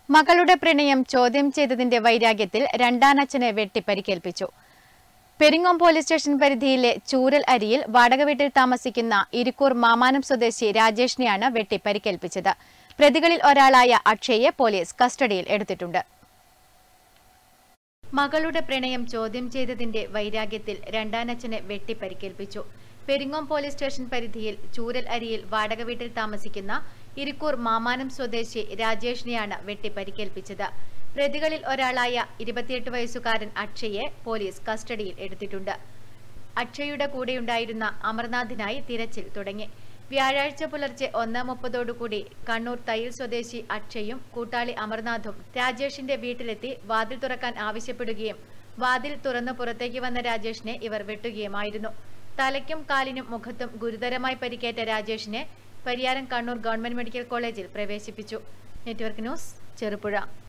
മകളുടെ പ്രണയം ചോദ്യം ചെയ്തതിന്റെ വൈരാഗ്യത്തിൽ രണ്ടാനച്ഛനെ വെട്ടി പരിക്കേൽപ്പിച്ചു പെരിങ്ങോം പോലീസ് സ്റ്റേഷൻ പരിധിയിലെ ചൂരൽ അരിയിൽ വാടക വീട്ടിൽ താമസിക്കുന്ന ഇരിക്കൂർ മാമാനം സ്വദേശി രാജേഷിനെയാണ് വെട്ടി പരിക്കേൽപ്പിച്ചത് പ്രതികളിൽ ഒരാളായ അക്ഷയെ പോലീസ് കസ്റ്റഡിയിൽ എടുത്തിട്ടുണ്ട് മകളുടെ പ്രണയം ചോദ്യം ചെയ്തതിന്റെ വൈരാഗ്യത്തിൽ രണ്ടാനച്ഛനെ വെട്ടി പരിക്കേൽപ്പിച്ചു പെരിങ്ങോം പോലീസ് സ്റ്റേഷൻ പരിധിയിൽ ചൂരൽ അരിയിൽ വാടക വീട്ടിൽ താമസിക്കുന്ന ഇരിക്കൂർ മാമാനം സ്വദേശി രാജേഷിനെയാണ് വെട്ടി പരിക്കേൽപ്പിച്ചത് പ്രതികളിൽ ഒരാളായ ഇരുപത്തിയെട്ട് വയസ്സുകാരൻ അക്ഷയെ പോലീസ് കസ്റ്റഡിയിൽ എടുത്തിട്ടുണ്ട് അക്ഷയുടെ കൂടെയുണ്ടായിരുന്ന അമർനാഥിനായി തിരച്ചിൽ തുടങ്ങി വ്യാഴാഴ്ച പുലർച്ചെ ഒന്ന് മുപ്പതോടുകൂടി കണ്ണൂർ തയ്യിൽ സ്വദേശി അക്ഷയും കൂട്ടാളി അമർനാഥും രാജേഷിന്റെ വീട്ടിലെത്തി വാതിൽ തുറക്കാൻ ആവശ്യപ്പെടുകയും വാതിൽ തുറന്നു പുറത്തേക്ക് വന്ന രാജേഷിനെ ഇവർ വെട്ടുകയുമായിരുന്നു തലയ്ക്കും കാലിനും മുഖത്തും ഗുരുതരമായി പരിക്കേറ്റ രാജേഷിനെ പരിയാരം കണ്ണൂർ ഗവൺമെന്റ് മെഡിക്കൽ കോളേജിൽ പ്രവേശിപ്പിച്ചു നെറ്റ്വർക്ക് ന്യൂസ് ചെറുപുഴ